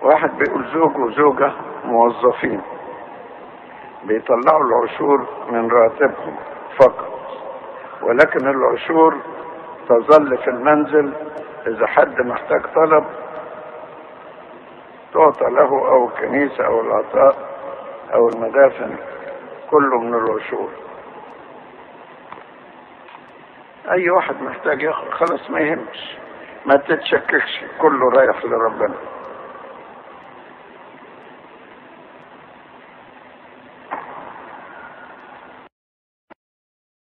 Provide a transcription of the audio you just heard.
واحد بيقول زوج وزوجة موظفين بيطلعوا العشور من راتبهم فقط ولكن العشور تظل في المنزل إذا حد محتاج طلب تعطى له أو الكنيسة أو العطاء أو المدافن كله من العشور أي واحد محتاج ياخد خلاص ما يهمش ما تتشككش كله رايح لربنا